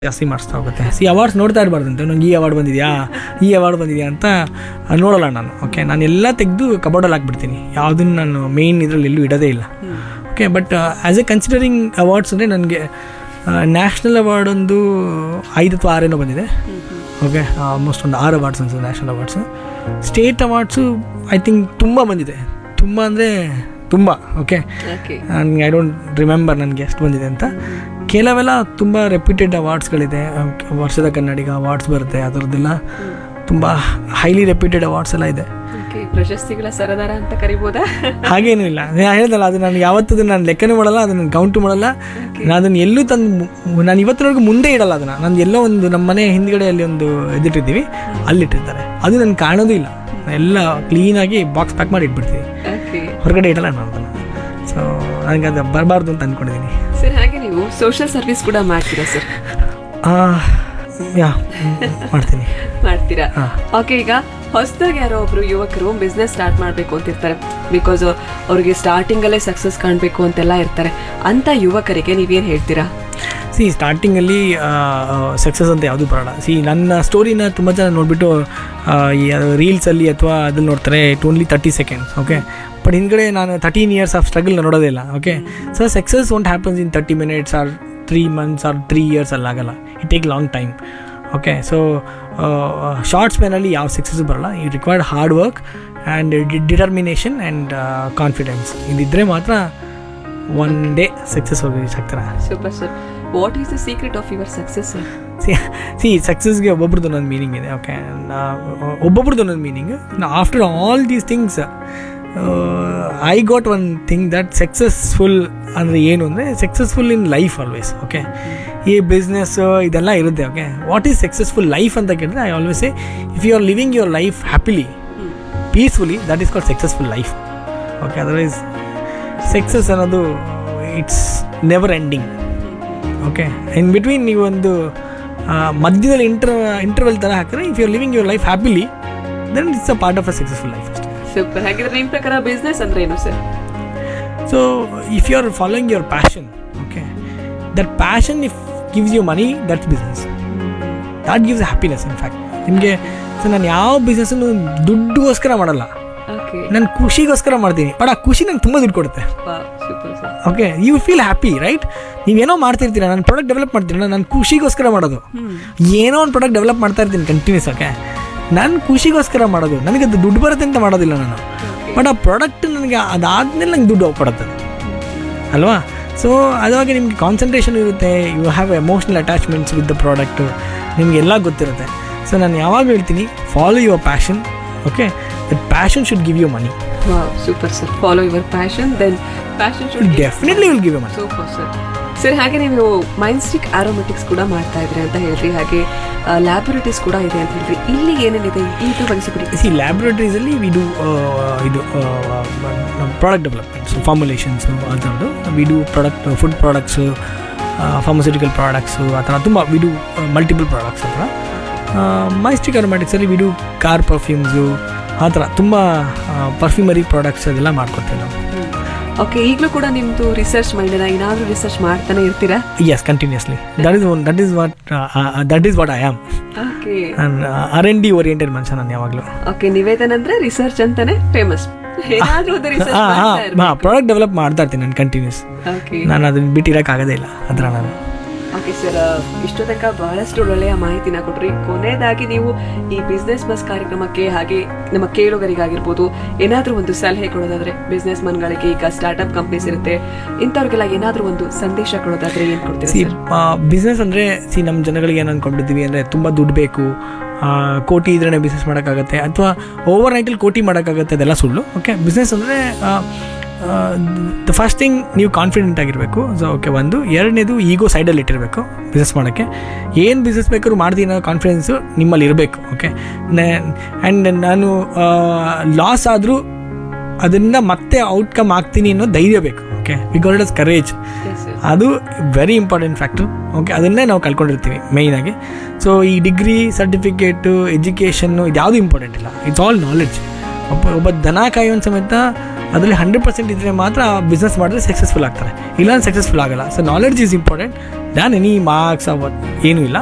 ಜಾಸ್ತಿ ಮಾಡಿಸ್ತಾ ಹೋಗುತ್ತೆ ಸಿ ಅವಾರ್ಡ್ಸ್ ನೋಡ್ತಾ ಇರಬಾರ್ದಂತೆ ನಂಗೆ ಈ ಅವಾರ್ಡ್ ಬಂದಿದೆಯಾ ಈ ಅವಾರ್ಡ್ ಬಂದಿದೆಯಾ ಅಂತ ನೋಡೋಲ್ಲ ನಾನು ಓಕೆ ನಾನು ಎಲ್ಲ ತೆಗೆದು ಕಬೋರ್ಡಲ್ಲಿ ಹಾಕ್ಬಿಡ್ತೀನಿ ಯಾವುದನ್ನು ನಾನು ಮೇಯ್ನ್ ಇದರಲ್ಲಿ ಎಲ್ಲೂ ಇಡೋದೇ ಇಲ್ಲ okay but as a considering awards ಅಂದರೆ ನನಗೆ ನ್ಯಾಷನಲ್ ಅವಾರ್ಡ್ ಒಂದು ಐದು ಅಥವಾ ಆರೇನೋ ಬಂದಿದೆ ಓಕೆ ಆಲ್ಮೋಸ್ಟ್ ಒಂದು ಆರು ಅವಾರ್ಡ್ಸ್ ಅನ್ಸುತ್ತೆ national awards state awards I think ತುಂಬ ಬಂದಿದೆ ತುಂಬ ಅಂದರೆ ತುಂಬ ಓಕೆ ಓಕೆ ನನಗೆ ಐ ಡೋಂಟ್ ರಿಮೆಂಬರ್ ನನಗೆ ಎಷ್ಟು ಬಂದಿದೆ ಅಂತ ಕೆಲವೆಲ್ಲ ತುಂಬ ರೆಪ್ಯೂಟೆಡ್ ಅವಾರ್ಡ್ಸ್ಗಳಿದೆ ವರ್ಷದ ಕನ್ನಡಿಗ ಅವಾರ್ಡ್ಸ್ ಬರುತ್ತೆ ಅದರದ್ದೆಲ್ಲ ತುಂಬ ಹೈಲಿ ರೆಪ್ಯೂಟೆಡ್ ಅವಾರ್ಡ್ಸ್ ಎಲ್ಲ ಇದೆ ಓಕೆ ಪ್ರಶಸ್ತಿಗಳ ಸರದಾರ ಅಂತ ಕರಿಬೋದಾ ಹಾಗೇನೂ ಇಲ್ಲ ನಾನು ಹೇಳ್ದಲ್ಲ ಅದು ನಾನು ಯಾವತ್ತೂ ನಾನು ಲೆಕ್ಕನೂ ಮಾಡಲ್ಲ ಅದನ್ನು ಕೌಂಟು ಮಾಡಲ್ಲ ನಾನು ಅದನ್ನು ಎಲ್ಲೂ ತಂದು ಮು- ನಾನು ಇವತ್ತಿನವರೆಗೂ ಮುಂದೆ ಇಡಲ್ಲ ಅದನ್ನು ನಾನು ಎಲ್ಲೋ ಒಂದು ನಮ್ಮ ಮನೆ ಹಿಂದ್ಗಡೆಯಲ್ಲಿ ಒಂದು ಇದಿಟ್ಟಿದ್ದೀವಿ ಅಲ್ಲಿಟ್ಟಿರ್ತಾರೆ ಅದು ನನಗೆ ಕಾಣೋದು ಇಲ್ಲ ಎಲ್ಲ ಕ್ಲೀನಾಗಿ ಬಾಕ್ಸ್ ಪ್ಯಾಕ್ ಮಾಡಿ ಇಟ್ಬಿಡ್ತೀವಿ ಓಕೆ ಹೊರಗಡೆ ಇಡಲ್ಲ ನಾನು ಅದನ್ನು ಸೊ ನನಗೆ ಅದು ಬರಬಾರ್ದು ಅಂತ ಅಂದ್ಕೊಂಡಿದ್ದೀನಿ ಸರ್ ಹಾಗೆ ನೀವು ಸೋಷಿಯಲ್ ಸರ್ವಿಸ್ ಕೂಡ ಮಾಡ್ತೀರಾ ಸರ್ ಆ, ಯಾ ಮ್, ಮಾಡ್ತೀನಿ ಮಾಡ್ತೀರಾ ಹಾ. ಓಕೆ ಈಗ ಹೊಸದಾಗಿ ಯಾರೋ ಒಬ್ರು ಯುವಕರು ಬಿಸ್ನೆಸ್ ಸ್ಟಾರ್ಟ್ ಮಾಡಬೇಕು ಅಂತಿರ್ತಾರೆ ಬಿಕಾಸ್ ಅವ್ರಿಗೆ ಸ್ಟಾರ್ಟಿಂಗ್ ಅಲ್ಲೇ ಸಕ್ಸಸ್ ಕಾಣಬೇಕು ಅಂತೆಲ್ಲ ಇರ್ತಾರೆ ಅಂತ ಯುವಕರಿಗೆ ನೀವೇನು ಹೇಳ್ತೀರಾ ಸಿ ಸ್ಟಾರ್ಟಿಂಗಲ್ಲಿ ಸಕ್ಸಸ್ ಅಂತ ಯಾವುದೂ ಬರೋಲ್ಲ ಸಿ ನನ್ನ ಸ್ಟೋರಿನ ತುಂಬ ಜನ ನೋಡಿಬಿಟ್ಟು ಈ ರೀಲ್ಸಲ್ಲಿ ಅಥವಾ ಅದಲ್ಲಿ ನೋಡ್ತಾರೆ it only thirty seconds okay but ಹಿಂದ್ಗಡೆ ನಾನು ತರ್ಟೀನ್ ಇಯರ್ಸ್ ಆಫ್ ಸ್ಟ್ರಗಲ್ ನೋಡೋದೇ ಇಲ್ಲ okay so success won't happens in thirty minutes or three months or three years ಅಲ್ಲಾಗಲ್ಲ it take long time okay so short ಸ್ಪೆನಲ್ಲಿ ಯಾವ success ಬರಲ್ಲ ಈ required hard work and determination and confidence ಇದಿದ್ದರೆ ಮಾತ್ರ one day success ಹೋಗಿ ಆಗ್ತಾರೆ super sir what is the secret of your success sir C C ಸಕ್ಸಸ್ಗೆ ಒಬ್ಬೊಬ್ರದ್ದು ಒಂದೊಂದು ಮೀನಿಂಗ್ ಇದೆ ಓಕೆ ಒಬ್ಬೊಬ್ರದ್ದು ಒಂದೊಂದು meaning after all these things I got one thing that successful ಅಂದರೆ ಏನು ಅಂದರೆ successful in life always okay ಈ ಬಿಸ್ನೆಸ್ ಇದೆಲ್ಲ ಇರುತ್ತೆ okay what is successful life ಅಂತ ಕೇಳಿದ್ರೆ I always say if you are living your life happily peacefully that is called successful life okay otherwise success ಅನ್ನೋದು it's never ending okay in between ನೀವು ಒಂದು ಆ, ಮಧ್ಯದಲ್ಲಿ inter interval ಥರ ಹಾಕಿದ್ರೆ if you are living your life happily then it's a part of a successful life ಅಷ್ಟೇ super ಹಾಗಿದ್ರೆ ನಿಮ್ಮ ಪ್ರಕಾರ ಬಿಸ್ನೆಸ್ ಅಂದ್ರೆ ಏನು sir so if you are following your passion okay that passion if gives you money that's business that gives happiness in fact ನಿಮಗೆ so ನಾನು ಯಾವ ಬಿಸ್ನೆಸ್ಸನ್ನು ದುಡ್ಡುಗೋಸ್ಕರ ಮಾಡಲ್ಲ ಓಕೆ ನಾನು ಖುಷಿಗೋಸ್ಕರ ಮಾಡ್ತೀನಿ ಬಟ್ ಆ ಖುಷಿ ನಂಗೆ ತುಂಬ ದುಡ್ಡು ಕೊಡುತ್ತೆ super sir okay you feel happy right ನೀವೇನೋ ಮಾಡ್ತಿರ್ತೀರ ನಾನು ಪ್ರಾಡಕ್ಟ್ ಡೆವಲಪ್ ಮಾಡ್ತೀನಿ ನಾನು ಖುಷಿಗೋಸ್ಕರ ಮಾಡೋದು ಏನೋ ಒಂದು ಪ್ರಾಡಕ್ಟ್ ಡೆವಲಪ್ ಮಾಡ್ತಾ ಇರ್ತೀನಿ ಕಂಟಿನ್ಯೂಸ್ ಓಕೆ ನಾನು ಖುಷಿಗೋಸ್ಕರ ಮಾಡೋದು ನನಗೆ ಅದು ದುಡ್ಡು ಬರುತ್ತೆ ಅಂತ ಮಾಡೋದಿಲ್ಲ ನಾನು ಬಟ್ ಆ ಪ್ರಾಡಕ್ಟ್ ನನಗೆ ಅದಾದ್ಮೇಲೆ ನಂಗೆ ದುಡ್ಡು ಕೊಡುತ್ತೆ ಅಲ್ವಾ ಸೊ ಅದಾಗ ನಿಮಗೆ ಕಾನ್ಸಂಟ್ರೇಷನ್ ಇರುತ್ತೆ you have emotional attachments with the product ನಿಮಗೆಲ್ಲ ಗೊತ್ತಿರುತ್ತೆ ಸೊ ನಾನು ಯಾವಾಗ ಹೇಳ್ತೀನಿ follow your passion okay that passion should give you money super sir follow your passion then passion should definitely will give you money super sir sir ಹಾಗೆ ನೀವು mind stick ಆರೋಮೆಟಿಕ್ಸ್ ಕೂಡ ಮಾಡ್ತಾ ಇದ್ರಿ ಅಂತ ಹೇಳ್ರಿ ಹಾಗೆ ಲ್ಯಾಬೊರೇಟರೀಸ್ ಕೂಡ ಇದೆ ಅಂತ ಹೇಳ್ರಿ ಇಲ್ಲಿ ಏನೇನಿದೆ ಇದ್ರ ಬಗ್ಗೆ ಸ್ವಲ್ಪ ಸಿ ಲ್ಯಾಬ್ರೇಟರೀಸಲ್ಲಿ ವಿ ಡು ಇದು ಪ್ರಾಡಕ್ಟ್ ಡೆವಲಪ್ಮೆಂಟ್ಸ್ ಫಾರ್ಮುಲೇಷನ್ಸು ಆ ಥರದ್ದು we do product food products pharmaceutical products ಆ ಥರ ತುಂಬ ವಿ ಡು ಮಲ್ಟಿಪಲ್ ಪ್ರಾಡಕ್ಟ್ಸ್ ಆ ಥರ ಮೈಸ್ಟಿಕ್ ಅರೋಮ್ಯಾಟಿಕ್ಸಲ್ಲಿ ವಿ ಡು ಕಾರ್ ಪರ್ಫ್ಯೂಮ್ಸು ಆ ಥರ ತುಂಬ ಪರ್ಫ್ಯೂಮರಿ ಪ್ರಾಡಕ್ಟ್ಸ್ ಅದೆಲ್ಲ ಮಾಡ್ಕೊತೀವಿ ನಾವು ಓಕೆ ಈಗಲೂ ಕೂಡ ನಿಮ್ದು ರಿಸರ್ಚ್ ಮೈಂಡ್ ಏನಾದರೂ ರಿಸರ್ಚ್ ಮಾಡ್ತಾನೆ ಇರ್ತೀರಾ yes continuously that is one that is what that is what I am okay ನಾನು ಆರ್ ಎನ್ ಡಿ ಓರಿಯೆಂಟೆಡ್ ಮನುಷ್ಯ ನಾನು ಯಾವಾಗಲೂ ಓಕೆ ನಿವೇದನ್ ಅಂದ್ರೆ ರಿಸರ್ಚ್ ಅಂತಾನೆ ಫೇಮಸ್ ಏನಾದ್ರೂ ಒಂದು ರಿಸರ್ಚ್ ಹಾಂ ಮಾಡ್ತಾ ಹಾಂ ಇರ್ಬೇಕು. ಪ್ರಾಡಕ್ಟ್ ಡೆವಲಪ್ ಮಾಡ್ತಾ ಇರ್ತೀನಿ ನಾನು ಕಂಟಿನ್ಯೂಸ್ ಓಕೆ ನಾನು ಅದನ್ನ ಬಿಟ್ಟಿರೋಕ್ಕಾಗೋದೇ ಇಲ್ಲ ಅದರ ನಾನು ಓಕೆ ಸರ್ ಇಷ್ಟು ತನಕ ಬಹಳಷ್ಟು ಒಳ್ಳೆಯ ಮಾಹಿತಿನ ಕೊಟ್ರಿ ಕೊನೆಯದಾಗಿ ನೀವು ಈ ಬಿಸ್ನೆಸ್ ಬಸ್ ಕಾರ್ಯಕ್ರಮಕ್ಕೆ ಹಾಗೆ ನಮ್ಮ ಕೇಳುಗರಿಗಾಗಿರ್ಬೋದು ಏನಾದರೂ ಒಂದು ಸಲಹೆ ಕೊಡೋದಾದ್ರೆ ಬಿಸ್ನೆಸ್ ಮನ್ಗಳಿಗೆ ಈಗ ಸ್ಟಾರ್ಟ್ಅಪ್ ಕಂಪ್ನೀಸ್ ಇರುತ್ತೆ ಇಂಥವ್ರಿಗೆಲ್ಲ ಏನಾದರೂ ಒಂದು ಸಂದೇಶ ಕೊಡೋದಾದ್ರೆ ಏನ್ ಕೊಡ್ತೀರಾ ಸಿ ಸರ್ ಬಿಸ್ನೆಸ್ ಅಂದರೆ ಸಿ ನಮ್ಮ ಜನಗಳಿಗೆ ಏನು ಅಂದ್ಕೊಂಡಿದ್ದೀವಿ ಅಂದರೆ ತುಂಬ ದುಡ್ಡು ಬೇಕು ಆ, ಕೋಟಿ ಇದ್ರೇ ಬಿಸ್ನೆಸ್ ಮಾಡೋಕ್ಕಾಗತ್ತೆ ಅಥವಾ ಓವರ್ ನೈಟಲ್ಲಿ ಕೋಟಿ ಮಾಡೋಕ್ಕಾಗತ್ತೆ ಅದೆಲ್ಲ ಸುಳ್ಳು ಓಕೆ ಬಿಸ್ನೆಸ್ ಅಂದರೆ ದ ಫಸ್ಟ್ ಥಿಂಗ್ ನೀವು ಕಾನ್ಫಿಡೆಂಟ್ ಆಗಿರಬೇಕು ಸೊ ಓಕೆ ಒಂದು ಎರಡನೇದು ಈಗೋ ಸೈಡಲ್ಲಿ ಇಟ್ಟಿರಬೇಕು ಬಿಸ್ನೆಸ್ ಮಾಡೋಕ್ಕೆ ಏನು ಬಿಸ್ನೆಸ್ ಬೇಕಾದ್ರೂ ಮಾಡ್ತೀನಿ ಅನ್ನೋ ಕಾನ್ಫಿಡೆನ್ಸು ನಿಮ್ಮಲ್ಲಿ ಇರಬೇಕು ಓಕೆ ಆ್ಯಂಡ್ ನಾನು ಲಾಸ್ ಆದರೂ ಅದರಿಂದ ಮತ್ತೆ ಔಟ್ಕಮ್ ಆಗ್ತೀನಿ ಅನ್ನೋ ಧೈರ್ಯ ಬೇಕು okay because is courage yes sir ಅದು ವೆರಿ ಇಂಪಾರ್ಟೆಂಟ್ ಫ್ಯಾಕ್ಟ್ರು ಓಕೆ ಅದನ್ನೇ ನಾವು ಕಳ್ಕೊಂಡಿರ್ತೀವಿ ಮೇಯ್ನಾಗಿ ಸೊ ಈ ಡಿಗ್ರಿ ಸರ್ಟಿಫಿಕೇಟು ಎಜುಕೇಷನ್ನು ಇದು ಯಾವುದು ಇಂಪಾರ್ಟೆಂಟ್ ಇಲ್ಲ ಇಟ್ಸ್ ಆಲ್ ನಾಲೆಡ್ಜ್ ಒಬ್ಬ ಒಬ್ಬ ದನ ಕಾಯೋನ್ ಸಮೇತ ಅದರಲ್ಲಿ ಹಂಡ್ರೆಡ್ ಪರ್ಸೆಂಟ್ ಇದ್ದರೆ ಮಾತ್ರ ಬಿಸ್ನೆಸ್ ಮಾಡಿದ್ರೆ ಸಕ್ಸಸ್ಫುಲ್ ಆಗ್ತಾರೆ ಇಲ್ಲ ಸಕ್ಸಸ್ಫುಲ್ ಆಗಲ್ಲ so knowledge is important than any marks ಅವತ್ ಏನೂ ಇಲ್ಲ